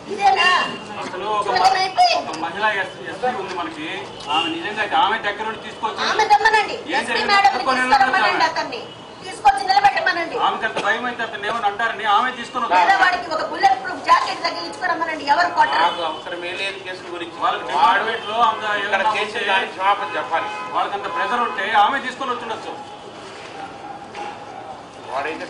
ఇదేనా అసలు ఒక చులకన అయిపోయి. ఒక మహిళ ఎస్పీ ఉంది మనకి ఆమె నిజంగా అయితే ఆమె దగ్గర నుండి తీసుకొచ్చి ఆమె తెమ్మనండి ఏం ఎస్పీ జరిగింది? మేడం పట్టుకొని తీసుకురమ్మనండి వెళ్ళొచ్చు అతన్ని తీసుకొచ్చి నిలబెట్టమనండి ఆమెకి అంత భయం అయితే అతను ఏమని అంటారని ఆమె తీసుకొని లేదా వస్తారు. వాడికి ఒక బుల్లెట్ ప్రూఫ్ జాకెట్ తగ్గించుకోరమ్మనండి ఎవరు కొట్టరు నాకు అవసరమే లేని కేసుల గురించి వాళ్ళకి వాడు డిపార్ట్మెంట్ లో అంత ఇక్కడ ఏదైనా చేసే ఉంటే దానికి క్షమాపణ చెప్పాలి వాళ్ళకి అంత ప్రెజర్ ఉంటే ఆమె తీసుకొని వచ్చిండొచ్చు వాడైతే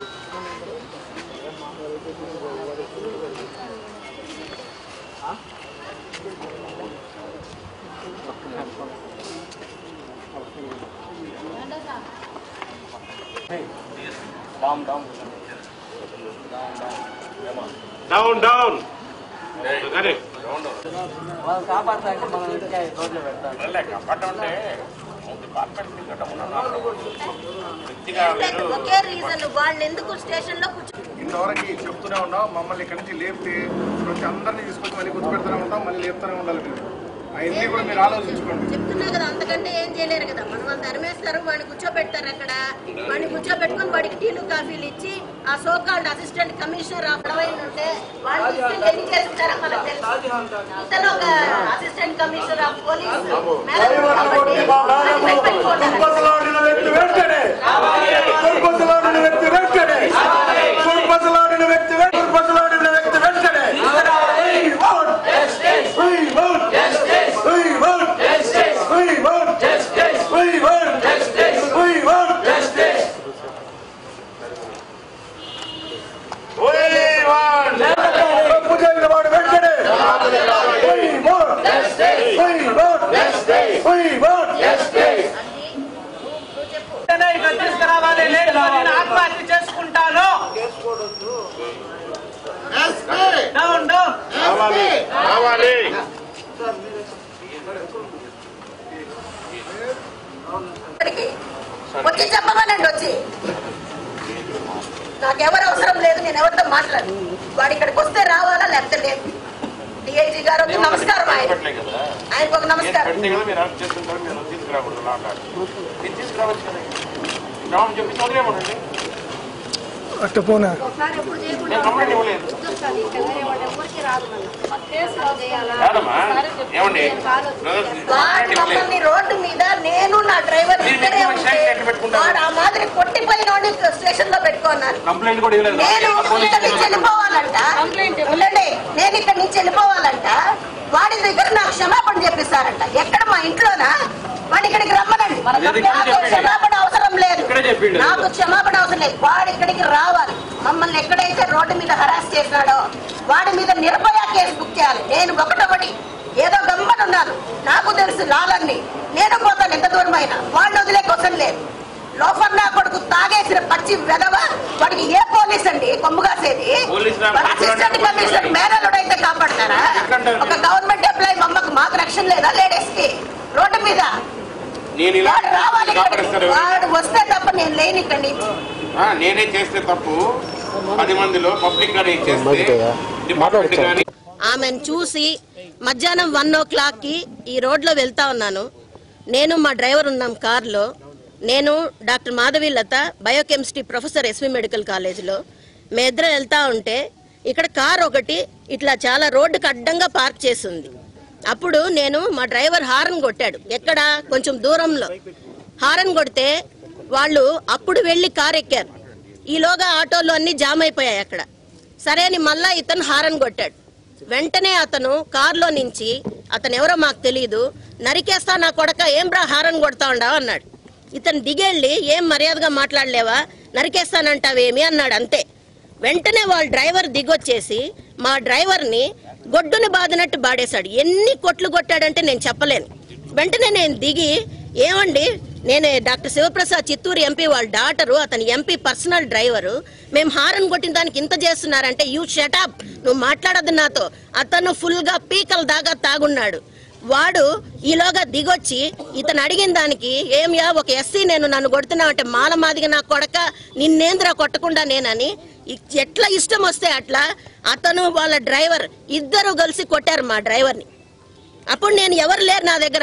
డౌన్ డౌన్ అదే వాళ్ళు కాపాడతానికి మనం ఇంటికి రోడ్లు పెడతాం కాపాడటం అంటే డిపార్ట్మెంట్ ఇక్కడ ఉన్న వ్యక్తిగా మీరు ఒకే రీజన్ వాళ్ళు ఎందుకు స్టేషన్ లో కూర్చో ఇంతవరకు చెప్తూనే ఉన్నాం మమ్మల్ని ఇక్కడి నుంచి లేపితే కొంచెం అందరినీ తీసుకొచ్చి మళ్ళీ కూర్చోబెడుతూనే ఉంటాం మళ్ళీ లేపుతూనే ఉండాలి మీరు అవన్నీ కూడా మీరు ఆలోచించుకోండి చెప్తున్నా కదా అంతకంటే ఏం చేయలేరు కదా మనం వాళ్ళు తరిమేస్తారు వాడిని కూర్చోబెడతారు అక్కడ వాడిని కూర్చోబెట్టుకొని వాడికి టీలు కాఫీలు ఇచ్చి ఆ సోకాల్డ్ అసిస్టెంట్ కమిషనర్ ఆ పడవైన ఉంటే వాళ్ళు తీసుకెళ్ళి ఎన్ని చేస్తుంటారో మనకు తెలుసు ఇతను ఒక assistant commissioner of police madam కాబట్టి వాడిని భయపెట్టుకుంటారు. దుర్పసలాడిన వ్యక్తి వెంటనే దుర్పసలాడిన వ్యక్తి వెంటనే దుర్పసలాడిన వ్యక్తి వెంటనే దుర్పసలాడిన వ్యక్తి వెంటనే We want justice. We want justice. We want justice. We want justice. We want justice. We want justice. We want తప్పు చేయని వాడు వెంటనే We want justice. We want justice. We want justice. అది నువ్వు నువ్వు చెప్పు ఇక్కడ తీసుకురావాలి లేదు నేను ఆత్మహత్య చేసుకుంటాను డౌన్ డౌన్ కావాలి కావాలి ఇక్కడికి వచ్చి చెప్పమనండి వచ్చి నాకెవరు అవసరం లేదు నేను ఎవరితో మాట్లాడు వాడు ఇక్కడికి వస్తే రావాలా లేకపోతే లేదు డిఐజీ గారు వచ్చి నమస్కారం ఆయన పెట్టలే కదా ఆయనకు ఒక నేను నమస్కారం పెడితే కదా మీరు అరెస్ట్ చేసుకుంటారు మీరు తీసుకురాకూడదు లా అంటారు మీరు తీసుకురావచ్చు కదా రామని చెప్పి చదివేమనండి ఒకసారి ఎప్పుడు చేయకుండా నేను కంప్లైంట్ ఇవ్వలేదు చూస్తాను ఇంకా వేరే వాడు ఎవరికి రాదు నన్ను కేసులో చేయాలా కాదమ్మా ఏమండి వాడు మమ్మల్ని రోడ్డు మీద నేను నా డ్రైవర్ మీరు ఇద్దరే ఎక్కువ ఉంటే శాంతి ఎట్లా పెట్టుకుంటారు? వాడు ఆ మాదిరి కొట్టిపోయిన వాడిని స్టేషన్ లో పెట్టుకున్నాను కంప్లైంట్ కూడా ఇవ్వలేదు నేను ఇక్కడ నుంచి వెళ్ళిపోవాలంట ఉండండి నేను ఇక్కడ నుంచి వెళ్ళిపోవాలంట వాడి దగ్గర నాకు క్షమాపణ చెప్పిస్తారంట ఎక్కడ మా ఇంట్లోనా వాడి ఇక్కడికి రమ్మనండి అది ఇక్కడ నాకు చెప్పిండు. క్షమాపణ అవసరం లేదు ఇక్కడే చెప్పిండు. నాకు క్షమాపణ అవసరం లేదు వాడు ఇక్కడికి రావాలి మమ్మల్ని ఎక్కడైతే రోడ్డు మీద హరాస్ చేసినాడో వాడి మీద నిర్భయ కేసు బుక్ చేయాలి నేను ఒకటొకటి ఏదో గమ్మనున్నాను నాకు తెలుసు లాలన్నీ నేను పోతాను ఎంత దూరం అయినా వాళ్ళు వదిలే కోసం లేదు లోఫర్ నా కొడుకు తాగేసిన పచ్చి వెదవ వాడికి ఏ పోలీస్ అండి కొమ్ము కాసేది పోలీస్ రా- వాడు అసిస్టెంట్ కమిషనర్ మేనలుడు అయితే కాపాడతారా ఒక గవర్నమెంట్ ఎంప్లాయీ మమ్మకు మాకు రక్షణ లేదా లేడీస్ కి రోడ్డు మీద నేను ఇలా వాడు రావాలి ఇక్కడికి. కాపాడిస్తారు వాడు వస్తే తప్ప నేను లేని ఇక్కడి నుంచి ఆ, నేనే చేస్తే తప్పు పది మందిలో పబ్లిక్ గా నేను చేస్తే డిపార్ట్మెంట్ కానీ ఆమెను చూసి మధ్యాహ్నం వన్ ఓ క్లాక్కి ఈ రోడ్లో వెళ్తా ఉన్నాను నేను మా డ్రైవర్ ఉన్నాం కార్లో నేను doctor Madhavi Latha biochemistry professor SV medical కాలేజీలో మేమిద్దరం వెళ్తా ఉంటే ఇక్కడ కార్ ఒకటి ఇట్లా చాలా రోడ్డుకి అడ్డంగా పార్క్ చేసి ఉంది అప్పుడు నేను మా డ్రైవర్ హారన్ కొట్టాడు ఎక్కడ కొంచెం దూరంలో హారన్ కొడితే వాళ్ళు అప్పుడు వెళ్ళి కార్ ఎక్కారు ఈలోగా ఆటోలు అన్ని జామ్ అయిపోయాయి అక్కడ సరే అని మళ్ళా ఇతను హారన్ కొట్టాడు వెంటనే అతను కారులో నుంచి అతను ఎవరో మాకు తెలియదు నరికేస్తా నా కొడక ఏం బ్రా హారన్ కొడతా ఉండవు అన్నాడు ఇతను దిగెళ్ళి ఏం మర్యాదగా మాట్లాడలేవా నరికేస్తానంటావేమి అన్నాడు అంతే వెంటనే వాళ్ళ డ్రైవర్ దిగొచ్చేసి మా డ్రైవర్ని గొడ్డుని బాదినట్టు బాడేశాడు ఎన్ని కొట్లు కొట్టాడంటే నేను చెప్పలేను వెంటనే నేను దిగి ఏమండి నేను డాక్టర్ శివప్రసాద్ చిత్తూరు ఎంపీ వాళ్ళ డాటరు అతని ఎంపీ పర్సనల్ డ్రైవరు మేము హారన్ కొట్టిన దానికి ఇంత చేస్తున్నారంటే యూ షటప్ నువ్వు మాట్లాడద్దు నాతో అతను ఫుల్ గా పీకల దాకా తాగున్నాడు వాడు ఈలోగా దిగొచ్చి ఇతను అడిగిన దానికి ఏమియా ఒక ఎస్సీ నేను నన్ను కొడుతున్నావంటే మాల మాదిగా నా కొడక నిన్నేంద్ర కొట్టకుండా నేనని ఇ- ఎట్లా ఇష్టం వస్తే అట్లా అతను వాళ్ళ డ్రైవర్ ఇద్దరు కలిసి కొట్టారు మా డ్రైవర్ని అప్పుడు నేను ఎవరు లేరు నా దగ్గర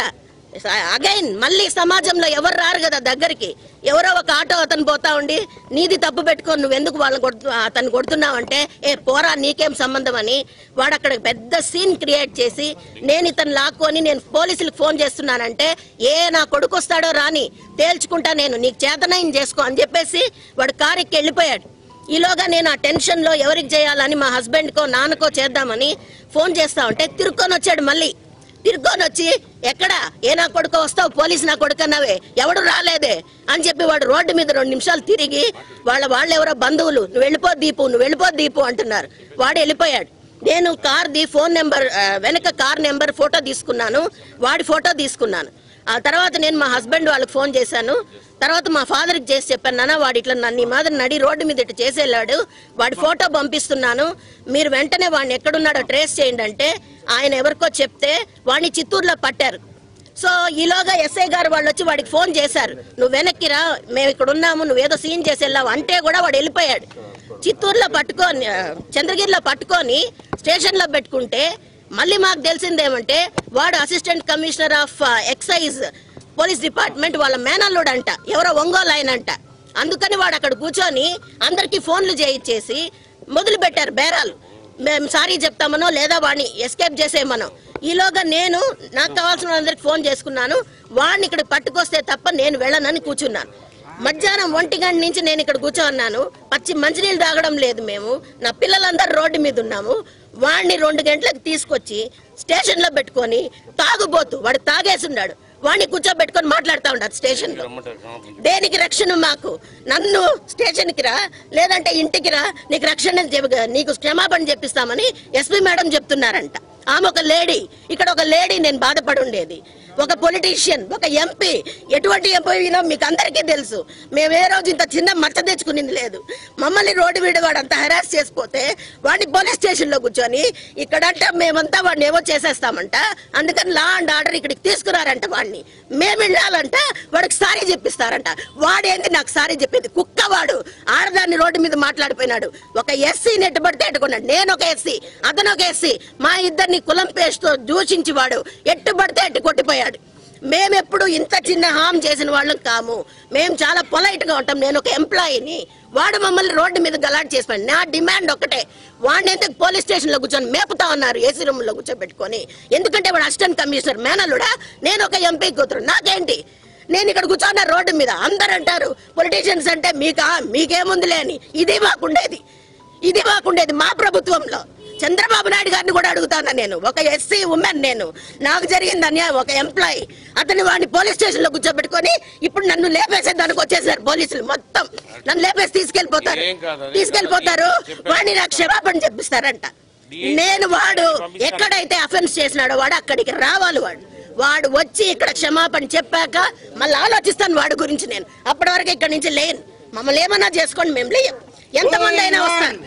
అగైన్ మళ్ళీ సమాజంలో ఎవరు రారు కదా దగ్గరికి ఎవరో ఒక ఆటో అతను పోతా ఉండి నీది తప్పు పెట్టుకొని నువ్వు ఎందుకు వాళ్ళని కొడుతు అతను కొడుతున్నావంటే ఏ పోరా నీకేం సంబంధం అని వాడు అక్కడ పెద్ద సీన్ క్రియేట్ చేసి నేను ఇతను లాక్కొని నేను పోలీసులకు ఫోన్ చేస్తున్నానంటే ఏ నా కొడుకు వస్తాడో రాని తేల్చుకుంటా నేను నీకు చేతనయం చేసుకో అని చెప్పేసి వాడు కారు ఎక్కి వెళ్ళిపోయాడు ఈలోగా నేను ఆ టెన్షన్లో ఎవరికి చేయాలని మా హస్బెండ్కో నాన్నకో చేద్దామని ఫోన్ చేస్తా ఉంటే తిరుక్కొని వచ్చాడు మళ్ళీ తిరుక్కొని వచ్చి ఎక్కడ ఏ నా కొడుకు వస్తావు పోలీసు నా కొడుకు అన్నావే ఎవడు రాలేదే అని చెప్పి వాడు రోడ్డు మీద రెండు నిమిషాలు తిరిగి వాళ్ళ వాళ్ళు ఎవరో బంధువులు నువ్వు వెళ్ళిపో దీపు నువ్వు వెళ్ళిపో దీపు అంటున్నారు వాడు వెళ్ళిపోయాడు నేను కార్ది ఫోన్ నెంబర్ ఆ, వెనక కార్ నెంబర్ ఫోటో తీసుకున్నాను వాడి ఫోటో తీసుకున్నాను ఆ తర్వాత నేను మా హస్బెండ్ వాళ్ళకి ఫోన్ చేశాను తర్వాత మా ఫాదర్కి చేసి చెప్పాను నాన్న వాడు ఇట్లా నన్ను ఈ మాదిరి నడి రోడ్డు మీద ఇట్లా చేసేళ్ళాడు వాడి ఫోటో పంపిస్తున్నాను మీరు వెంటనే వాడిని ఎక్కడున్నాడో ట్రేస్ చేయండి అంటే ఆయన ఎవరికో చెప్తే వాడిని చిత్తూరులో పట్టారు సో ఈలోగా ఎస్ఐ గారు వాళ్ళు వచ్చి వాడికి ఫోన్ చేశారు నువ్వు వెనక్కిరా మేము ఇక్కడ ఉన్నాము నువ్వేదో సీన్ చేసి వెళ్ళావు అంటే కూడా వాడు వెళ్ళిపోయాడు చిత్తూరులో పట్టుకొని ఆ, చంద్రగిరిలో పట్టుకొని స్టేషన్లో పెట్టుకుంటే మళ్ళీ మాకు తెలిసిందేమంటే వాడు assistant commissioner of excise police department వాళ్ళ మేనల్లుడు అంట ఎవరో ఒంగోలు ఆయన అంట అందుకని వాడు అక్కడ కూర్చొని అందరికీ ఫోన్లు చేయించేసి మొదలు పెట్టారు బేరాలు మేము సారీ చెప్తామనో లేదా వాడిని ఎస్కేప్ చేసేయమనో ఈలోగా నేను నాకు కావాల్సిన వాళ్ళందరికి ఫోన్ చేసుకున్నాను వాడిని ఇక్కడ పట్టుకొస్తే తప్ప నేను వెళ్ళనని కూర్చున్నాను మధ్యాహ్నం ఒంటి గంట నుంచి నేను ఇక్కడ కూర్చోన్నాను పచ్చి మంచినీళ్ళు తాగడం లేదు మేము నా పిల్లలందరూ రోడ్డు మీద ఉన్నాము వాడిని రెండు గంటలకు తీసుకొచ్చి స్టేషన్లో పెట్టుకొని తాగుబోతు వాడు తాగేసున్నాడు వాడిని కూర్చోబెట్టుకొని మాట్లాడుతూ ఉంటారు స్టేషన్లో దేనికి రక్షణ మాకు నన్ను స్టేషన్కి రా లేదంటే ఇంటికి రా నీకు రక్షణ చెప్- నీకు క్షమాపణ చెప్పిస్తామని ఎస్పీ మేడం చెప్తున్నారంట ఆమె ఒక లేడీ ఇక్కడ ఒక లేడీ నేను బాధపడి ఉండేది ఒక పొలిటీషియన్ ఒక ఎంపీ ఎటువంటి ఎంపీ అయినా మీకు అందరికీ తెలుసు మేము ఏ రోజు ఇంత చిన్న మచ్చ తెచ్చుకునింది లేదు మమ్మల్ని రోడ్డు వీడి వాడు అంత హెరాస్ చేసిపోతే వాడిని పోలీస్ స్టేషన్లో కూర్చొని ఇక్కడంట మేమంతా వాడిని ఏవో చేసేస్తామంట అందుకని లా అండ్ ఆర్డర్ ఇక్కడికి తీసుకురారంట వాడిని మేము వెళ్ళాలంట వాడికి సారీ చెప్పిస్తారంట వాడేంది నాకు సారీ చెప్పింది కుక్క వాడు ఆడదాన్ని రోడ్డు మీద మాట్లాడిపోయినాడు ఒక ఎస్సీ నెట్టుబడితే ఎట్టుకున్నాడు నేను ఒక ఎస్సీ అతను ఒక ఎస్సీ మా ఇద్దరిని కులం పేస్తో దూషించి వాడు ఎట్టుబడితే ఎట్టు కొట్టిపోయాడు మేమెప్పుడు ఇంత చిన్న హామ్ చేసిన వాళ్ళం కాము మేము చాలా పొలైట్ గా ఉంటాం నేను ఒక ఎంప్లాయీని వాడు మమ్మల్ని రోడ్డు మీద గలాట్ చేసిపోయాడు నా డిమాండ్ ఒకటే వాడిని ఎందుకు పోలీస్ స్టేషన్ లో కూర్చొని మేపుతా ఉన్నారు ఏసీ రూమ్ లో కూర్చోబెట్టుకొని ఎందుకంటే వాడు అసిస్టెంట్ కమిషనర్ మేనల్లుడా నేను ఒక ఎంపీ కూతురు నాకేంటి నేను ఇక్కడ కూర్చోన్న రోడ్డు మీద అందరు అంటారు పొలిటీషియన్స్ అంటే మీకా మీకేముందిలే అని ఇది మాకుండేది ఇది మాకుండేది మా ప్రభుత్వంలో చంద్రబాబు నాయుడు గారిని కూడా అడుగుతాను నేను ఒక ఎస్సీ ఉమెన్ నేను నాకు జరిగింది అన్యాయం ఒక ఎంప్లాయీ అతని వాడిని పోలీస్ స్టేషన్ లో కూర్చోబెట్టుకొని ఇప్పుడు నన్ను లేపేసేదానికి వచ్చేసారు పోలీసులు మొత్తం నన్ను లేపేసి తీసుకెళ్లిపోతారు ఏం కాదు అది. తీసుకెళ్లిపోతారు చెప్పారు. వాడిని నాకు క్షమాపణ చెప్పిస్తారంట నేను వాడు ఎక్కడైతే అఫెన్స్ చేసినాడో వాడు అక్కడికి రావాలి వాడు వాడు వచ్చి ఇక్కడ క్షమాపణ చెప్పాక మళ్ళీ ఆలోచిస్తాను వాడి గురించి నేను అప్పటి వరకు ఇక్కడ నుంచి లేను మమ్మల్ని ఏమన్నా చేసుకోండి మేము లేయం ఎంతమంది అయినా వస్తాను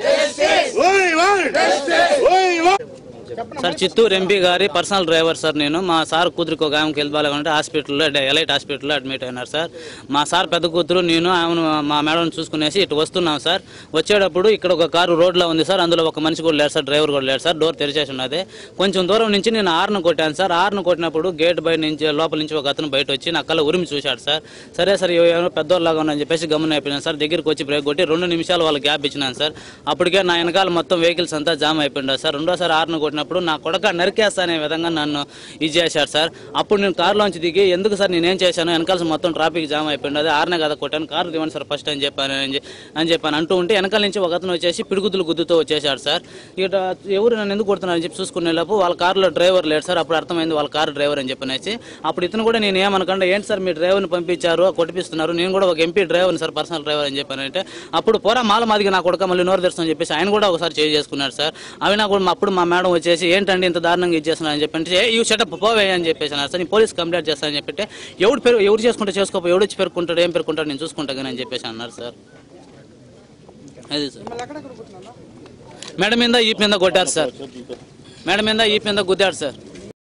సార్ చిత్తూరు ఎంపీ గారి పర్సనల్ డ్రైవర్ సార్ నేను మా సార్ కూతురికి ఒక ఆమెకి హెల్త్ బాగాలేకుంటే హాస్పిటల్లో డ- ఎలైట్ హాస్పిటల్లో అడ్మిట్ అయినారు సార్ మా సార్ పెద్ద కూతురు నేను ఆమెను మా మేడం చూసుకునేసి ఇటు వస్తున్నాం సార్ వచ్చేటప్పుడు ఇక్కడ ఒక కారు రోడ్లో ఉంది సార్ అందులో ఒక మనిషి కూడా లేడు సార్ డ్రైవర్ కూడా లేడు సార్ డోర్ తెరిచేసి ఉన్నది కొంచెం దూరం నుంచి నేను ఆర్ను కొట్టాను సార్ ఆర్ను కొట్టినప్పుడు గేట్ బయట నుంచి లోపల నుంచి ఒక అతను బయట వచ్చి నా కళ్ళ ఉరిమి చూశాడు సార్ సరే సార్ ఏమో పెద్దోళ్ళలాగా ఉందని చెప్పేసి గమనం అయిపోయినాను సార్ దగ్గరికి వచ్చి బ్రేక్ కొట్టి రెండు నిమిషాలు వాళ్ళకి గ్యాప్ ఇచ్చినాను సార్ అప్పటికే నా వెనకాల మొత్తం వెహికల్స్ అంతా జామ్ అయిపోయింది సార్ రెండోసారి ఆర్ను కొట్టినప్పుడు నా కొడక నరికేస్తా అనే విధంగా నన్ను ఇది చేశారు సార్ అప్పుడు నేను కారులోంచి దిగి ఎందుకు సార్ నేనేం చేశాను వెనకాల మొత్తం ట్రాఫిక్ జామ్ అయిపోయింది అది ఆర్నే కదా కొట్టాను కారు దివండి సార్ ఫస్ట్ అని చెప్పాను అని చె- అని చెప్పాను అంటూ ఉంటే వెనకాల నుంచి ఒక అతను వచ్చేసి పిడుగుతులు గుద్దుతో వచ్చేసాడు సార్ ఇక ఎవరు నన్ను ఎందుకు కొడుతున్నారని చెప్పి చూసుకునే లోపు వాళ్ళ కారులో డ్రైవర్ లేడు సార్ అప్పుడు అర్థమైంది వాళ్ళ కారు డ్రైవర్ అని చెప్పనేసి అప్పుడు ఇతను కూడా నేను ఏమనకుండా ఏంటి సార్ మీ డ్రైవర్ని పంపించారు కొట్టిపిస్తున్నారు నేను కూడా ఒక ఎంపీ డ్రైవర్ని సార్ పర్సనల్ డ్రైవర్ అని చెప్పానంటే అప్పుడు పోరా మాల మాదిగా నా కొడుక మళ్ళీ నోరు తెరుస్తాను చెప్పేసి ఆయన కూడా ఒకసారి చేంజ్ చేసుకున్నాడు సార్ అవి నాకు కూడా అప్పుడు మా మేడం వచ్చేసి ఏంటండి ఇంత దారుణంగా ఇచ్చేస్తున్నా అని చెప్పంటే ఏ యూ షటప్ పోవే అని చెప్పేసి అన్నారు సార్ నేను పోలీస్ కంప్లైంట్ చేస్తానని చెప్పంటే ఎవడు పేరు ఎవరు చేసుకుంటే చేసుకోపో ఎవడు వచ్చి పేర్కొంటాడు ఏం పేర్కొంటాడు నేను చూసుకుంటా కానీ అని చెప్పేసి అన్నారు సార్ అది సార్ మేడం మీద ఈ మీద కొట్టారు సార్ మేడం మీద ఈ మీద గుద్దాడు సార్